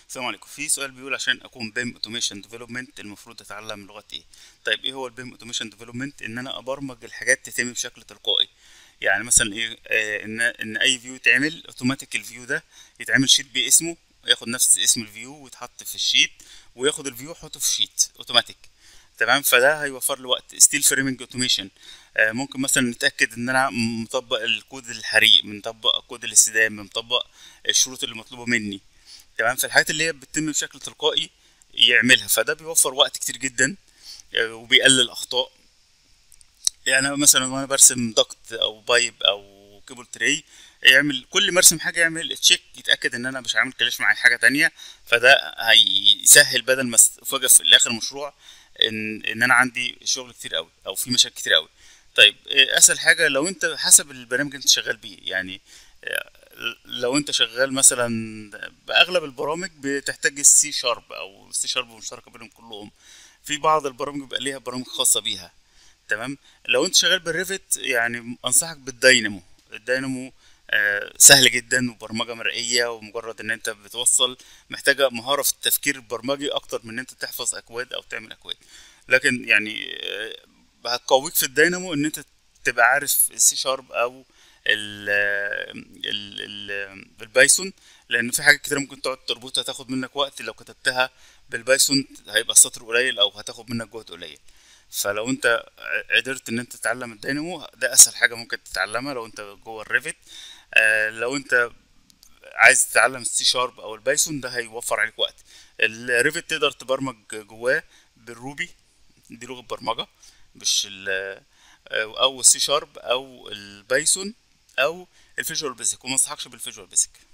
السلام عليكم في سؤال بيقول عشان اكون بيم اوتوميشن ديفلوبمنت المفروض اتعلم لغه ايه طيب ايه هو البيم اوتوميشن ديفلوبمنت ان انا ابرمج الحاجات تتم بشكل تلقائي يعني مثلا ايه آه ان ان اي فيو يتعمل اوتوماتيك الفيو ده يتعمل شيت باسمه ياخد نفس اسم الفيو ويتحط في الشيت وياخد الفيو يحطه في شيت اوتوماتيك تمام فده هيوفر لي وقت ستيل فريمنج اوتوميشن ممكن مثلا نتاكد ان انا مطبق الكود الحريق مطبق كود الاستدامه مطبق الشروط اللي مطلوبه مني تمام فالحاجات اللي هي بتتم بشكل تلقائي يعملها فده بيوفر وقت كتير جدا آه، وبيقلل اخطاء يعني أنا مثلا وانا برسم ضغط او بايب او كيبل تري يعمل كل ما ارسم حاجه يعمل تشيك يتاكد ان انا مش عامل كلاش مع حاجه تانية فده هيسهل بدل ما افاجئ في الاخر مشروع ان ان انا عندي شغل كتير قوي او في مشاكل كتير قوي طيب آه، اسهل حاجه لو انت حسب البرنامج اللي انت شغال بيه يعني آه، لو انت شغال مثلا باغلب البرامج بتحتاج السي شارب او السي شارب مشتركه بينهم كلهم في بعض البرامج بيبقى ليها برامج خاصه بيها تمام لو انت شغال بالريفت يعني انصحك بالداينامو الداينامو آه، سهل جدا وبرمجه مرئيه ومجرد ان انت بتوصل محتاجه مهاره في التفكير البرمجي اكتر من ان انت تحفظ اكواد او تعمل اكواد لكن يعني آه، هتقويك في الداينامو ان انت تبقى عارف السي شارب او ال ال ال البايثون لان في حاجات كتير ممكن تقعد تربطها تاخد منك وقت لو كتبتها بالبايثون هيبقى السطر قليل او هتاخد منك جهد قليل فلو انت قدرت ان انت تتعلم الدينامو ده اسهل حاجه ممكن تتعلمها لو انت جوه الريفت آه لو انت عايز تتعلم السي شارب او البايثون ده هيوفر عليك وقت الريفت تقدر تبرمج جواه بالروبي دي لغه برمجه مش ال او السي شارب او البايثون او الفيجوال بيزك وما انصحكش بالفيجوال بيزك